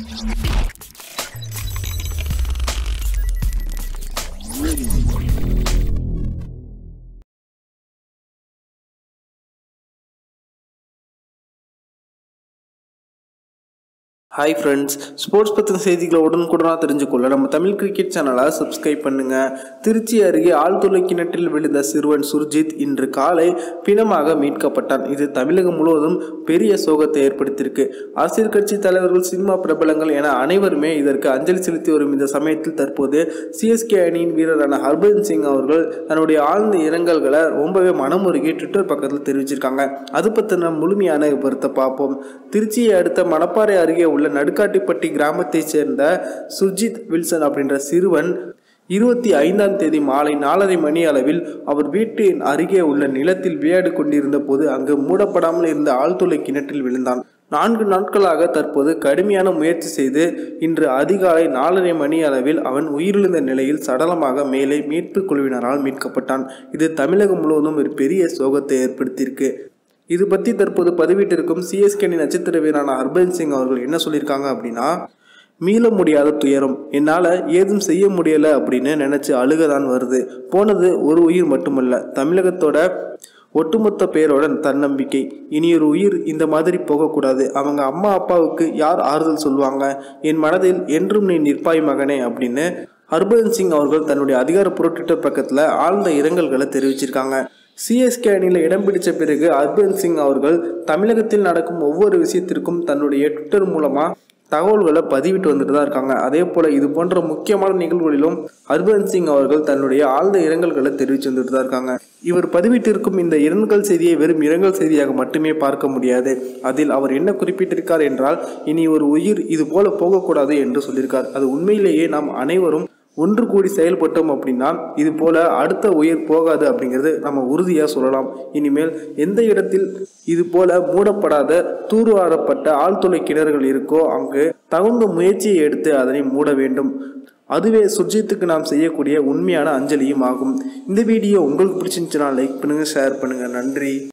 hi friends sports பற்றின செய்திகளை உடனுக்குடனாக தெரிஞ்சுக்கொள்ள நம்ம தமிழ் கிரிக்கெட் சேனலை சப்ஸ்கிரைப் பண்ணுங்க திருச்சி அருகே ஆழ்துளை கிணற்றில் விழுந்த சிறுவன் சுர்ஜித் இன்று காலை பிணமாக மீட்கப்பட்டான் இது தமிழகம் முழுவதும் பெரிய சோகத்தை ஏற்படுத்தியிருக்கு அரசியல் கட்சி தலைவர்கள் சினிமா பிரபலங்கள் என அனைவருமே இதற்கு அஞ்சலி செலுத்தி வரும் இந்த சமயத்தில் தற்போது சிஎஸ்கே அணியின் வீரரான ஹர்பஜன் சிங் அவர்கள் தன்னுடைய ஆழ்ந்த இரங்கல்களை ரொம்பவே மனமுருகி ட்விட்டர் பக்கத்தில் தெரிவிச்சிருக்காங்க அது பற்றின முழுமையான விவரத்தை பார்ப்போம் திருச்சியை அடுத்த மணப்பாறை அருகே உள்ள நடுக்காட்டிப்பட்டி கிராமத்தைச் சேர்ந்த சுர்ஜித் வில்சன் அப்படின்ற சிறுவன் இருபத்தி ஐந்தாம் தேதி மாலை நாலரை மணி அளவில் அவர் வீட்டின் அருகே உள்ள நிலத்தில் விளையாடு கொண்டிருந்த போது அங்கு மூடப்படாமல் இருந்த ஆழ்துளை கிணற்றில் விழுந்தான் நான்கு நாட்களாக தற்போது கடுமையான முயற்சி செய்து இன்று அதிகாலை நாலரை மணி அளவில் அவன் உயிரிழந்த நிலையில் சடலமாக மேலே மீட்பு குழுவினரால் மீட்கப்பட்டான் இது தமிழகம் முழுவதும் ஒரு பெரிய சோகத்தை ஏற்படுத்தியிருக்கு இது பற்றி தற்போது பதிவிட்டிருக்கும் சிஎஸ்கே நட்சத்திர வீரரான ஹர்பஜன் சிங் அவர்கள் என்ன சொல்லியிருக்காங்க அப்படின்னா மீள முடியாத துயரம் என்னால் ஏதும் செய்ய முடியலை அப்படின்னு நினச்சி அழுகதான் வருது போனது ஒரு உயிர் மட்டுமல்ல தமிழகத்தோட ஒட்டுமொத்த பேரோட தன்னம்பிக்கை இனி ஒரு உயிர் இந்த மாதிரி போகக்கூடாது அவங்க அம்மா அப்பாவுக்கு யார் ஆறுதல் சொல்லுவாங்க என் மனதில் என்றும் நீ நிற்பாய் மகனே அப்படின்னு ஹர்பஜன் சிங் அவர்கள் தன்னுடைய அதிகாரப்பூர்வ ட்விட்டர் பக்கத்தில் ஆழ்ந்த இரங்கல்களை தெரிவிச்சிருக்காங்க சிஎஸ்கே அணியில் இடம் பிடிச்ச பிறகு ஹர்பஜன் சிங் அவர்கள் தமிழகத்தில் நடக்கும் ஒவ்வொரு விஷயத்திற்கும் தன்னுடைய ட்விட்டர் மூலமாக தகவல்களை பதிவிட்டு வந்துட்டு தான் இருக்காங்க அதே போல் இது போன்ற முக்கியமான நிகழ்வுகளிலும் ஹர்பஜன் சிங் அவர்கள் தன்னுடைய ஆழ்ந்த இரங்கல்களை தெரிவித்து வந்துட்டு தான் இருக்காங்க இவர் பதிவிட்டிருக்கும் இந்த இரங்கல் செய்தியை வெறும் இரங்கல் செய்தியாக மட்டுமே பார்க்க முடியாது அதில் அவர் என்ன குறிப்பிட்டிருக்கார் என்றால் இனி ஒரு உயிர் இது போல போகக்கூடாது என்று சொல்லியிருக்கார் அது உண்மையிலேயே நாம் அனைவரும் ஒன்று கூடி செயல்பட்டோம் அப்படின்னா இது போல அடுத்த உயிர் போகாது அப்படிங்கிறது நம்ம உறுதியாக சொல்லலாம் இனிமேல் எந்த இடத்தில் இது போல மூடப்படாத தூர்வாரப்பட்ட ஆழ்துளை கிணறுகள் இருக்கோ அங்கு தகுந்த முயற்சியை எடுத்து அதனை மூட வேண்டும் அதுவே சுர்ஜித்துக்கு நாம் செய்யக்கூடிய உண்மையான அஞ்சலியும் ஆகும் இந்த வீடியோ உங்களுக்கு பிடிச்சிருந்துச்சுன்னா லைக் பண்ணுங்கள் ஷேர் பண்ணுங்கள் நன்றி